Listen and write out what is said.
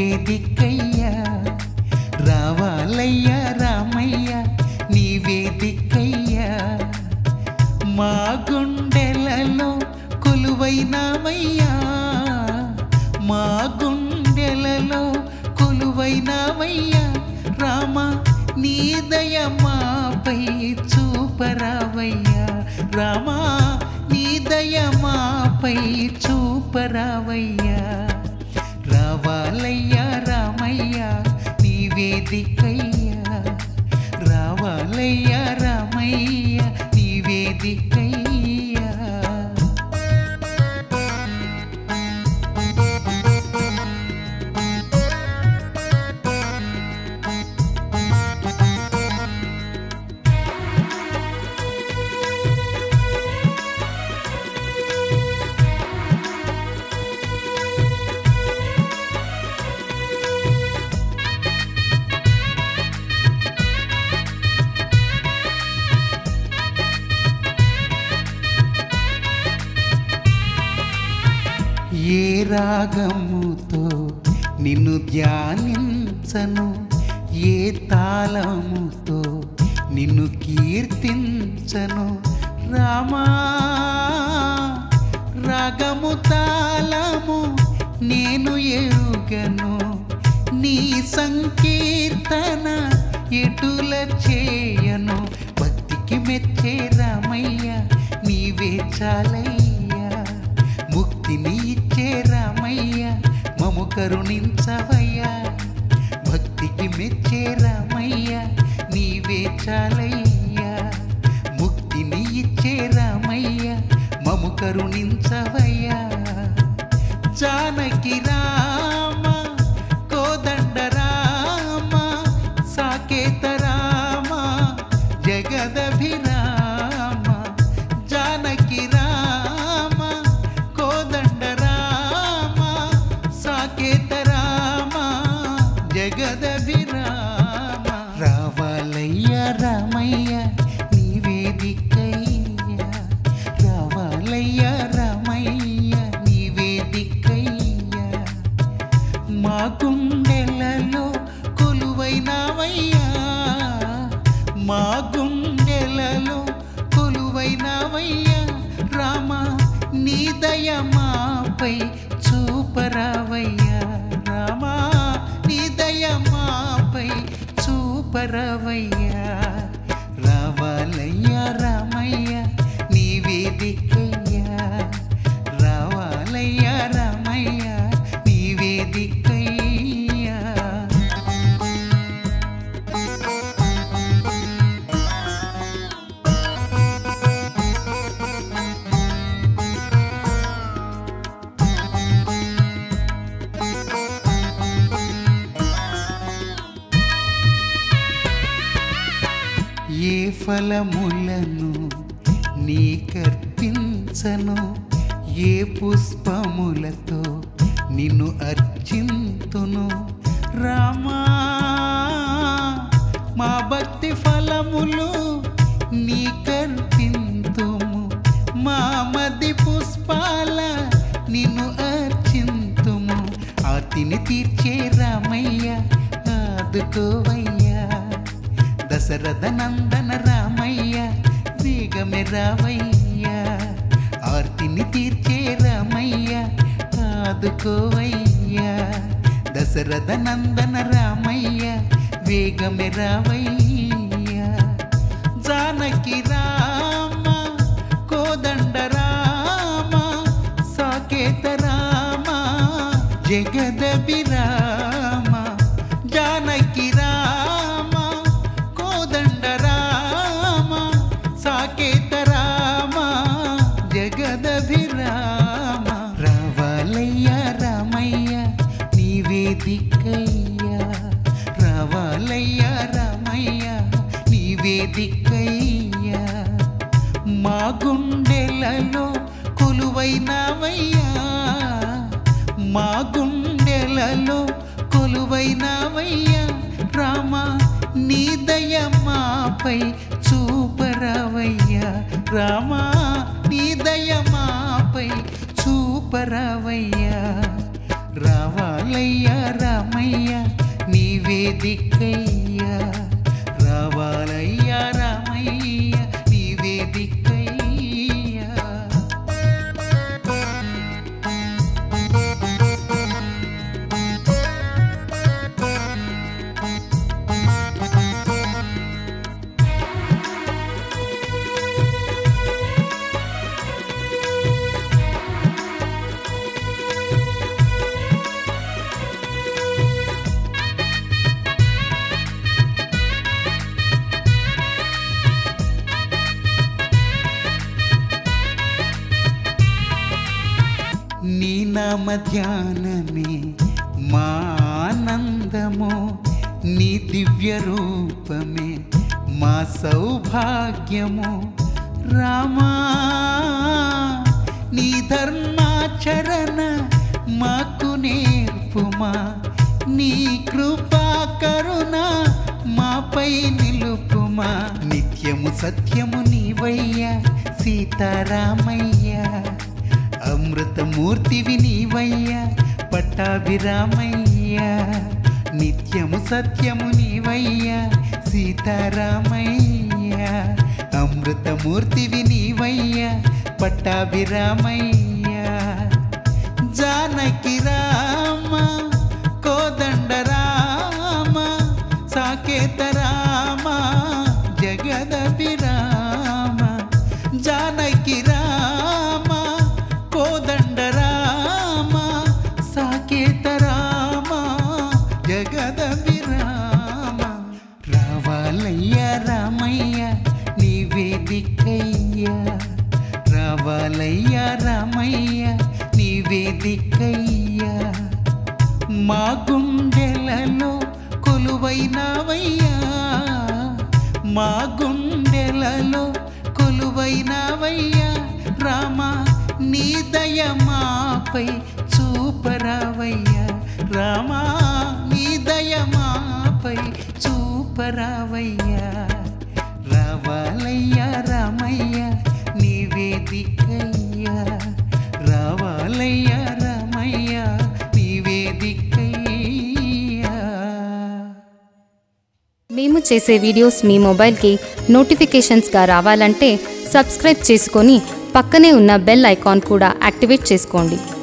దిక్కయ్యా రావాలయ్యా రామయ్య నీవే దిక్కయ్యా మా గుండెలలో కొలువైనావయ్యా మా గుండెలలో కొలువైనావయ్యా రామ నీ దయ మాపై చూపరావయ్యా రామా నీ దయ మాపై చూపరావయ్యా రావాలయ్యా రామయ్య నీవే దిక్కయ్యా రావాలయ్యా రామయ్య నీవే దిక్కయ్యా ఏ రాగముతో నిన్ను ధ్యానించను ఏ తాళముతో నిన్ను కీర్తించను రామా రాగము తాళము నేను ఎరుగను నీ సంకీర్తన ఎటుల చేయను భక్తికి మెచ్చే రామయ్య నీవే చాలయ్యా ముక్తిని ఇచ్చే రామయ్య మము కరుణించవయ్యా భక్తికి మెచ్చే రామయ్య నీవే చాలయ్యా ముక్తిని ఇచ్చే రామయ్య మము కరుణించవయ్యా జానకి రామ కోదండ రామ సాకేత రామ జగదభిరామ జానకి రామ కోదండ రామ సాకేత రామ జగదభిరామ రావాలయ్య రామయ్య నీవే దిక్కయ్యా రావాలయ్య రామయ్య నీవే దిక్కయ్యా మా గుండెలలో కొలువైనావయ్యా మా గుండెలలో కొలువైనావయ్యా రామ నీ దయ మాపై చూపరావయ్యా రామా నీ దయ మాపై చూపరావయ్యా రావాలయ్యా రామయ్య నీవే దిక్కయ్యా రావాలయ్యా రామయ్య నీవే దిక్కయ్యా ఏ ఫలములను నీకర్పించను ఏ పుష్పములతో నిన్ను అర్చింతును రామా మా భక్తి ఫలములు నీకర్పింతుము మా మది పుష్పాల నిన్ను అర్చింతుము ఆతిని తీర్చే రామయ్య ఆదుకోవయ్యా దశరథ నందన రామయ్య వేగమే రావయ్యా ఆర్తిని తీర్చే రామయ్య ఆదుకోవయ్యా దశరథ నందన రామయ్య వేగమే రావయ్యా జానకి రామ కోదండ రామ సాకేత రామ జగదభిరామ జానకి రామ కోదండ రామ సాకేత రామ జగదభిరామ రావాలయ్యా రామయ్య నీవే దిక్కయ్యా రావాలయ్యా రామయ్య నీవే దిక్కయ్యా మా గుండెలలో కొలువైనావయ్యా మా గుండెలలో కొలువైనావయ్యా రామ నీ దయ మాపై చూపరావయ్యా రామా నీ దయ మాపై చూపరావయ్యా రావాలయ్యా రా రామయ్య నీవే దిక్కయ్యా రావాలయ్యా రామయ్య నీవే దిక్కయ్యా నీ నామ ధ్యానమే మా ఆనందము నీ దివ్య రూపమే మా సౌభాగ్యము రామా నీ ధర్మాచరణ మాకు నేర్పుమా నీ కృపా కరుణ మాపై నిలుపుమా నిత్యము సత్యము నీవయ్యా సీతారామయ్యా అమృతమూర్తివి నీవయ్యా పట్టాభిరామయ్యా నిత్యము సత్యము నీవయ్యా సీతారామయ్యా అమృతమూర్తివి నీవయ్యా పట్టాభిరామయ్యా జానకి రామ కోదండ రామ సాకేత రామ జగదభిరామ జానకి రామ కోదండ రామ సాకేత రామ జగదభిరామ రావాలయ్యా రామయ్య నీవే దిక్కయ్యా రావాలయ్యా రామయ్య నీవే దిక్కయ్యా మా గుండెలలో కొలువైనవయ్యా మా గుండెలలో కొలువైనవయ్యా రామా నీ దయ మాపై చూపరావయ్యా రామా నీ దయ మాపై చూపరావయ్యా రావాలయ్యా రామయ్య నీవే దిక్కయ్యా రావాలయ్యా రామయ్య నీవే దిక్కయ్యా మేము చేసే వీడియోస్ మీ మొబైల్కి నోటిఫికేషన్స్గా రావాలంటే సబ్స్క్రైబ్ చేసుకొని పక్కనే ఉన్న బెల్ ఐకాన్ కూడా యాక్టివేట్ చేసుకోండి